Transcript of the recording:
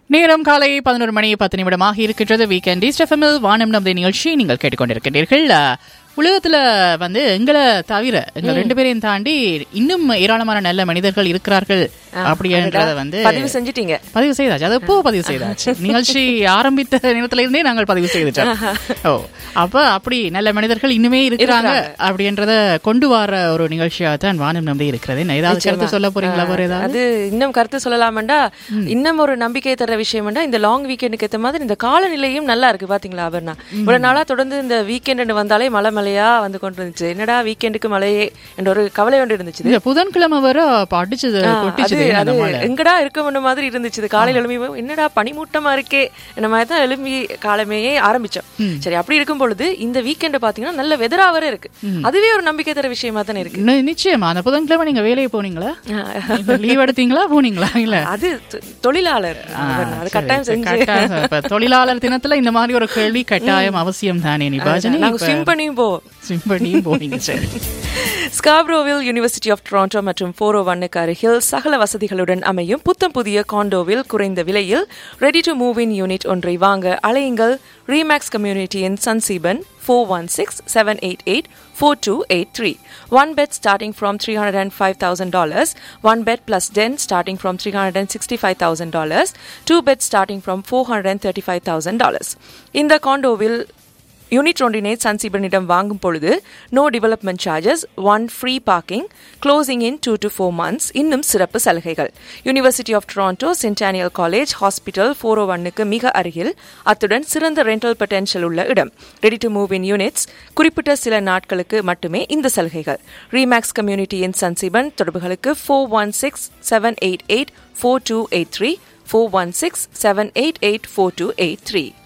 நேரம் காலை பதினோரு மணி பத்து நிமிடமாக இருக்கின்றது வீக்கெண்ட் ஈஸ்ட் எஃப்எம்எல் வானம் நமது நிகழ்ச்சி நீங்கள் கேட்டுக்கொண்டிருக்கின்றீர்கள் அஹ், உலகத்துல வந்து எங்களை தவிர எங்க ரெண்டு பேரையும் தாண்டி இன்னும் ஏராளமான நல்ல மனிதர்கள் இருக்கிறார்கள் அப்படின்றத வந்து பதிவு செஞ்சிட்டீங்க பதிவு செய்தாச்சு அது எப்போ பதிவு செய்தாச்சு நிகழ்ச்சி ஆரம்பித்த நேரத்துல இருந்தே நாங்கள் பதிவு செய்துட்டோம் ஓ அப்ப அப்படி நல்ல மனிதர்கள் இன்னுமே இருக்கிறாங்க அப்படின்றத கொண்டு வர ஒரு நிகழ்ச்சியாக தான் வானம் நம்பி இருக்கிறது என்ன ஏதாவது கருத்து சொல்ல போறீங்களா வேற ஏதாவது அது இன்னும் கருத்து சொல்லலாமண்டா இன்னும் ஒரு நம்பிக்கை தர விஷயம்டா இந்த லாங் வீக்கெண்டுக்கு ஏத்த மாதிரி இந்த காலநிலையும் நல்லா இருக்கு பாத்தீங்களா அபர்ணா இவ்வளவு நாளா தொடர்ந்து இந்த வீக்கெண்ட் வந்தாலே மழை மழையா வந்து கொண்டு இருந்துச்சு என்னடா வீக்கெண்டுக்கு மழையே என்ற ஒரு கவலை ஒன்று இருந்துச்சு இந்த புதன்கிழமை வர படிச்சது கொட்டிச்சது அது அந்த அது மழை எங்கடா இருக்க முன்ன மாதிரி இருந்துச்சு இது காலையில எழும்பி என்னடா பனிமூட்டமா இருக்கே இந்த மாதிரி தான் எழும்பி காலமையே ஆரம்பிச்சோம் சரி அப்படி இருக்கும் பொழுது இந்த வீக்கெண்ட் பாத்தீங்கன்னா நல்ல வெதரா வர இருக்கு அதுவே ஒரு நம்பிக்கை தர விஷயமா தானே இருக்கு நி- நிச்சயமா அந்த புதன்கிழமை நீங்க வேலையை போனீங்களா லீவ் எடுத்தீங்களா போனீங்களா இல்ல அது தொ- தொழிலாளர் அபர்ணா. அது கட்டாயம் செஞ்சு கட்டாயம் இப்ப தொழிலாளர் தினத்துல இந்த மாதிரி ஒரு கேள்வி கட்டாயம் அவசியம் தானே நிபாஜனி நாங்க ஸ்விம் பண்ணியும் போவோம் சிம்பனியும் போனீங்க சரி ஸ்காப்ரோவில் யூனிவர்சிட்டி ஆஃப் டொரண்டோ மற்றும் ஃபோர் ஓ ஒன்னுக்கு அருகில் சகல வசதிகளுடன் அமையும் புத்தம் புதிய காண்டோவில் குறைந்த விலையில் ready to move in unit ஒன்றை வாங்க அலையுங்கள் ரீமேக்ஸ் கம்யூனிட்டியின் Sanseepan four one six seven eight eight four two eight three one bed starting from three hundred and five thousand dollars one bed plus den starting from three hundred and sixty five thousand dollars two bed starting from four hundred and thirty five thousand dollars இந்த காண்டோவில் unit ஒன்றினை சன்சீபனிடம் வாங்கும் பொழுது no development charges one free parking closing in two to four months இன்னும் சிறப்பு சலுகைகள் university of Toronto centennial college hospital four O ஒன்னுக்கு மிக அருகில் அத்துடன் சிறந்த ரெண்டல் பொட்டென்ஷியல் உள்ள இடம் ready to move in units குறிப்பிட்ட சில நாட்களுக்கு மட்டுமே இந்த சலுகைகள் ரீமேக்ஸ் கம்யூனிட்டியின் சன்சீபன் தொடர்புகளுக்கு four one six seven eight eight four two eight three four one six seven eight eight four two eight three